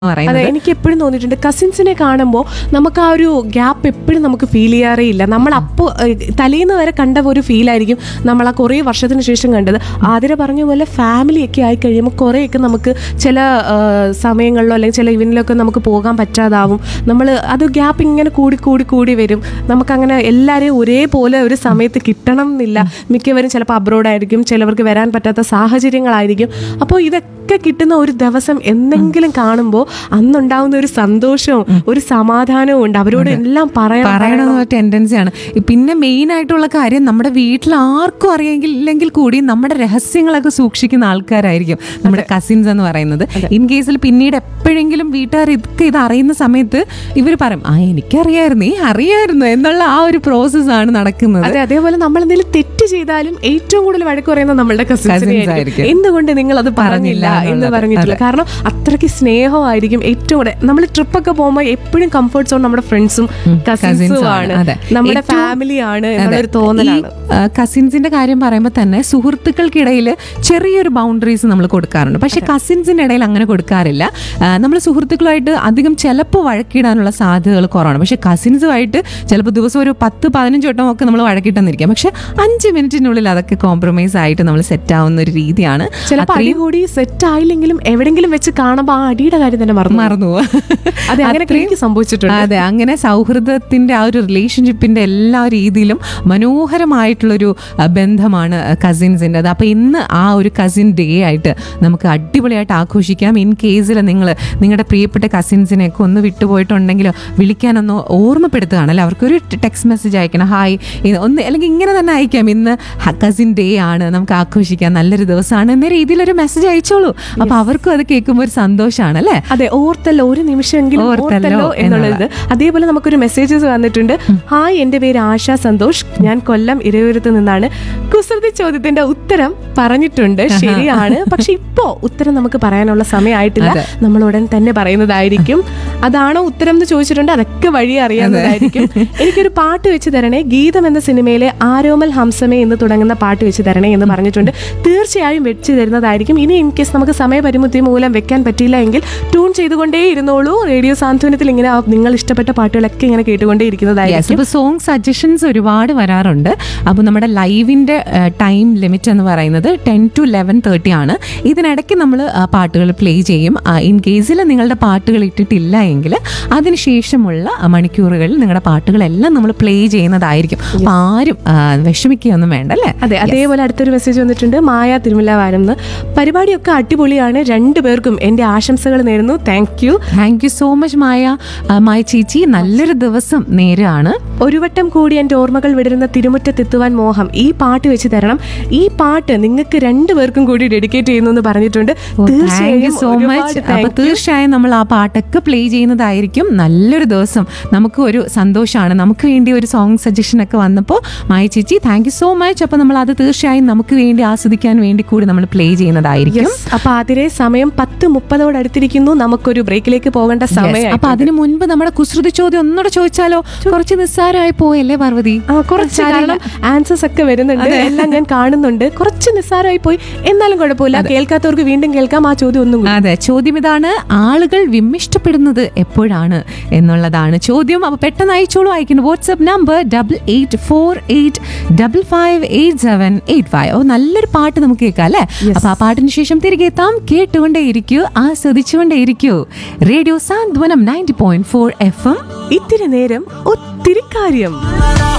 അതെ പറയുന്നത് എനിക്ക് എപ്പോഴും തോന്നിയിട്ടുണ്ട് കസിൻസിനെ കാണുമ്പോൾ നമുക്ക് ആ ഒരു ഗ്യാപ്പ് എപ്പോഴും നമുക്ക് ഫീൽ ചെയ്യാറേ ഇല്ല നമ്മൾ അപ്പോൾ തലേന്ന് വരെ കണ്ട ഒരു ഫീൽ ആയിരിക്കും നമ്മൾ ആ കുറേ വർഷത്തിന് ശേഷം കണ്ടത് ആതിര പറഞ്ഞ പോലെ ഫാമിലിയൊക്കെ ആയി കഴിയുമ്പോൾ കുറേയൊക്കെ നമുക്ക് ചില ആ, സമയങ്ങളിലോ അല്ലെങ്കിൽ ചില ഇവനിലൊക്കെ നമുക്ക് പോകാൻ പറ്റാതാവും നമ്മൾ അത് ഗ്യാപ്പ് ഇങ്ങനെ കൂടി കൂടി കൂടി വരും നമുക്കങ്ങനെ എല്ലാവരെയും ഒരേപോലെ ഒരു സമയത്ത് കിട്ടണം എന്നില്ല മിക്കവരും ചിലപ്പോൾ അബ്രോഡായിരിക്കും ചിലവർക്ക് വരാൻ പറ്റാത്ത സാഹചര്യങ്ങളായിരിക്കും അപ്പോൾ ഇതൊക്കെ കിട്ടുന്ന ഒരു ദിവസം എന്തെങ്കിലും കാണുമ്പോൾ അന്നുണ്ടാവുന്ന ഒരു സന്തോഷവും ഒരു സമാധാനവും ഉണ്ട് അവരോട് എല്ലാം പറയണം പറയണമെന്ന ടെൻഡൻസിയാണ് പിന്നെ മെയിൻ ആയിട്ടുള്ള കാര്യം നമ്മുടെ വീട്ടിൽ ആർക്കും അറിയെങ്കിൽ ഇല്ലെങ്കിൽ കൂടി നമ്മുടെ രഹസ്യങ്ങളൊക്കെ സൂക്ഷിക്കുന്ന ആൾക്കാരായിരിക്കും നമ്മുടെ കസിൻസ് എന്ന് പറയുന്നത് ഇൻ കേസിൽ പിന്നീട് എപ്പോഴെങ്കിലും വീട്ടുകാർ ഇതൊക്കെ ഇത് അറിയുന്ന സമയത്ത് ഇവർ പറയും ആ എനിക്കറിയായിരുന്നു ഈ അറിയായിരുന്നു എന്നുള്ള ആ ഒരു പ്രോസസ് ആണ് നടക്കുന്നത് അതെ അതേപോലെ നമ്മൾ എന്തെങ്കിലും തെറ്റ് ചെയ്താലും ഏറ്റവും കൂടുതൽ വഴക്ക് പറയുന്നത് നമ്മളുടെ Cousins കസിൻസിനെ ആയിരിക്കും. എന്തുകൊണ്ട് നിങ്ങൾ അത് പറഞ്ഞില്ല എന്ന് എന്നുള്ളത്. പറഞ്ഞിട്ടില്ല കാരണം അത്രയ്ക്ക് സ്നേഹമായിരിക്കും ഏറ്റവും കൂടെ നമ്മൾ ട്രിപ്പൊക്കെ പോകുമ്പോൾ എപ്പോഴും കംഫർട്ട് സോൺ നമ്മുടെ ഫ്രണ്ട്സും കസിൻസും cousins ആണ് ആണ്. അതെ. നമ്മുടെ ഏറ്റവും- ഫാമിലിയാണ് എന്നുള്ളൊരു തോന്നലാണ് കസിൻസിന്റെ കാര്യം പറയുമ്പോൾ തന്നെ സുഹൃത്തുക്കൾക്കിടയിൽ ചെറിയൊരു ബൗണ്ടറീസ് നമ്മൾ കൊടുക്കാറുണ്ട് പക്ഷെ കസിൻസിന്റെ ഇടയിൽ അങ്ങനെ കൊടുക്കാറില്ല നമ്മൾ സുഹൃത്തുക്കളുമായിട്ട് അധികം ചിലപ്പോൾ വഴക്കിടാനുള്ള സാധ്യതകൾ കുറവാണ് പക്ഷെ കസിൻസുമായിട്ട് ചിലപ്പോൾ ദിവസം ഒരു പത്ത് പതിനഞ്ച് വട്ടം ഒക്കെ നമ്മൾ വഴക്കിട്ടെന്നിരിക്കാം പക്ഷെ അഞ്ച് മിനിറ്റിനുള്ളിൽ അതൊക്കെ കോംപ്രമൈസ് ആയിട്ട് നമ്മൾ സെറ്റ് ആവുന്ന ഒരു രീതിയാണ് ചിലപ്പോൾ അടി കൂടി സെറ്റ് ആയില്ലെങ്കിലും എവിടെങ്കിലും വെച്ച് കാണുമ്പോൾ ആ അടിയുടെ കാര്യം തന്നെ മറന്നു മറന്നു അതെ അങ്ങനെ എനിക്ക് സംഭവിച്ചിട്ടുണ്ട് അതെ അങ്ങനെ സൗഹൃദത്തിന്റെ ആ ഒരു റിലേഷൻഷിപ്പിന്റെ എല്ലാ രീതിയിലും മനോഹരമായിട്ടുള്ളൊരു അഹ്, ബന്ധമാണ് കസിൻസിൻ്റെ അത് അപ്പോൾ ഇന്ന് ആ ഒരു കസിൻ ഡേ ആയിട്ട് നമുക്ക് അടിപൊളിയായിട്ട് ആഘോഷിക്കാം ഇൻ കേസിൽ നിങ്ങൾ നിങ്ങളുടെ പ്രിയപ്പെട്ട കസിൻസിനെയൊക്കെ ഒന്ന് വിട്ടുപോയിട്ടുണ്ടെങ്കിലോ വിളിക്കാനൊന്ന് ഓർമ്മപ്പെടുത്തുകയാണ് അല്ലെ അവർക്കൊരു ടെക്സ്റ്റ് മെസ്സേജ് അയക്കണം ഹായ് ഇ- ഒന്ന് അല്ലെങ്കിൽ ഇങ്ങനെ തന്നെ അയക്കാം ഇന്ന് കസിൻ ഡേ ആണ് നമുക്ക് ആഘോഷിക്കാം നല്ലൊരു ദിവസമാണ് എന്ന രീതിയിലൊരു മെസ്സേജ് അയച്ചോളൂ അപ്പോൾ അവർക്കും അത് കേൾക്കുമ്പോൾ ഒരു സന്തോഷമാണ് അല്ലേ അതെ ഓർത്തല്ലോ ഒരു നിമിഷമെങ്കിലും ഓർത്തല്ലോ ഓർത്തല്ലോ എന്നുള്ളത് അതേപോലെ നമുക്കൊരു മെസ്സേജസ് വന്നിട്ടുണ്ട് ഹായ് എന്റെ പേര് ആശ സന്തോഷ് ഞാൻ കൊല്ലം ഇരയൂരത്ത് നിന്നാണ് കുസൃതി ചോദ്യത്തിന്റെ ഉത്തരം പറഞ്ഞിട്ടുണ്ട് ശരിയാണ് പക്ഷെ ഇപ്പോ ഉത്തരം നമുക്ക് പറയാനുള്ള സമയമായിട്ടില്ല അതെ. നമ്മൾ ഉടൻ തന്നെ പറയുന്നതായിരിക്കും അതാണോ ഉത്തരം എന്ന് ചോദിച്ചിട്ടുണ്ട് അതൊക്കെ വഴി അറിയാവുന്നതായിരിക്കും എനിക്കൊരു പാട്ട് വെച്ച് തരണേ ഗീതം എന്ന സിനിമയിലെ ആരോമൽ ഹംസമേ എന്ന് തുടങ്ങുന്ന പാട്ട് വെച്ച് തരണേ എന്ന് പറഞ്ഞിട്ടുണ്ട് തീർച്ചയായും വെച്ച് തരുന്നതായിരിക്കും ഇനി ഇൻ കേസ് നമുക്ക് സമയപരിമിതി മൂലം വെക്കാൻ പറ്റിയില്ല എങ്കിൽ ട്യൂൺ ചെയ്തുകൊണ്ടേ ഇരുന്നോളൂ റേഡിയോ സാന്ത്വനത്തിൽ ഇങ്ങനെ ആ നിങ്ങൾ ഇഷ്ടപ്പെട്ട പാട്ടുകളൊക്കെ ഇങ്ങനെ കേട്ടുകൊണ്ടേ യെസ് ഇരിക്കുന്നതായിരിക്കും ഇപ്പോൾ സോങ് സജഷൻസ് ഒരുപാട് വരാറുണ്ട് അപ്പോൾ നമ്മുടെ ലൈവിൻ്റെ ടൈം ലിമിറ്റ് എന്ന് പറയുന്നത് ടെൻ ടു ലെവൻ തേർട്ടി ആണ് ഇതിനിടയ്ക്ക് നമ്മൾ പാട്ടുകൾ പ്ലേ ചെയ്യും ഇൻ കേസിൽ നിങ്ങളുടെ പാട്ടുകൾ ഇട്ടിട്ടില്ല എങ്കിൽ അതിനുശേഷമുള്ള ആ, മണിക്കൂറുകളിൽ നിങ്ങളുടെ പാട്ടുകളെല്ലാം നമ്മൾ പ്ലേ ചെയ്യുന്നതായിരിക്കും അപ്പോൾ ആരും ആ, വിഷമിക്കുകയൊന്നും വേണ്ട അല്ലേ അതെ അതേപോലെ അടുത്തൊരു മെസ്സേജ് വന്നിട്ടുണ്ട് മായ തിരുമലവാരം എന്ന് പരിപാടിയൊക്കെ അടിപൊളിയാണ് രണ്ടുപേർക്കും എൻ്റെ ആശംസകൾ നേരുന്നു thank you thank you so much Maya ആ, മായ ചേച്ചി നല്ലൊരു ദിവസം നേരാണ് ഒരു വട്ടം കൂടി എൻ്റെ ഓർമ്മകൾ വിടരുന്ന തിരുമുറ്റത്തെത്തുവാൻ മോഹം ഈ പാട്ട് വെച്ച് തരണം ഈ പാട്ട് നിങ്ങൾക്ക് രണ്ടുപേർക്കും കൂടി ഡെഡിക്കേറ്റ് ചെയ്യുന്നു എന്ന് പറഞ്ഞിട്ടുണ്ട് താങ്ക് യു സോ ഒരുപാട് മച്ച് thank അപ്പൊ you. തീർച്ചയായും നമ്മൾ ആ പാട്ടൊക്കെ പ്ലേ ചെയ്യുന്നതായിരിക്കും നല്ലൊരു ദിവസം നമുക്ക് ഒരു സന്തോഷമാണ് നമുക്ക് വേണ്ടി ഒരു സോങ് സജഷൻ ഒക്കെ വന്നപ്പോൾ മായ ചേച്ചി താങ്ക് യു സോ മച്ച് അപ്പൊ നമ്മൾ അത് തീർച്ചയായും നമുക്ക് വേണ്ടി ആസ്വദിക്കാൻ വേണ്ടി കൂടി നമ്മൾ പ്ലേ ചെയ്യുന്നതായിരിക്കും Yes. അപ്പൊ അതിരെ സമയം പത്ത് മുപ്പതോട് അടുത്തിരിക്കുന്നു നമുക്കൊരു ബ്രേക്കിലേക്ക് പോകേണ്ട സമയം അപ്പൊ അതിനു മുൻപ് നമ്മുടെ കുസൃതി ചോദ്യം ഒന്നുകൂടെ ചോദിച്ചാലോ കുറച്ച് നിസ്സാരമായി പോയല്ലേ പാർവതി ആ കുറച്ച് കാരണം ആൻസേഴ്സ് ഒക്കെ വരുന്നുണ്ട് എല്ലാം ഞാൻ കാണുന്നുണ്ട് കുറച്ച് നിസ്സാരമായി പോയി എന്നാലും കുഴപ്പമില്ല കേൾക്കാത്തവർക്ക് വീണ്ടും കേൾക്കാം ആ ചോദ്യം ഒന്നും കൂടി. അതെ ചോദ്യം ഇതാണ് ആളുകൾ വിമ്മിഷ്ടപ്പെടുന്നത് എപ്പോഴാണ് എന്നുള്ളതാണ് ചോദ്യം അപ്പൊ പെട്ടെന്ന് അയച്ചോളൂ അയക്കുന്നു WhatsApp number double eight four eight double five eight seven eight five ഓ നല്ലൊരു പാട്ട് നമുക്ക് കേൾക്കാം അല്ലേ അപ്പൊ ആ പാട്ടിന് ശേഷം തിരികെ എത്താം കേട്ടുകൊണ്ടേ ഇരിക്കൂ ആസ്വദിച്ചുകൊണ്ടേ ഇരിക്കൂ radio Santhwanam ninety point four F M ഇത്തിരി നേരം ഒത്തിരി കാര്യം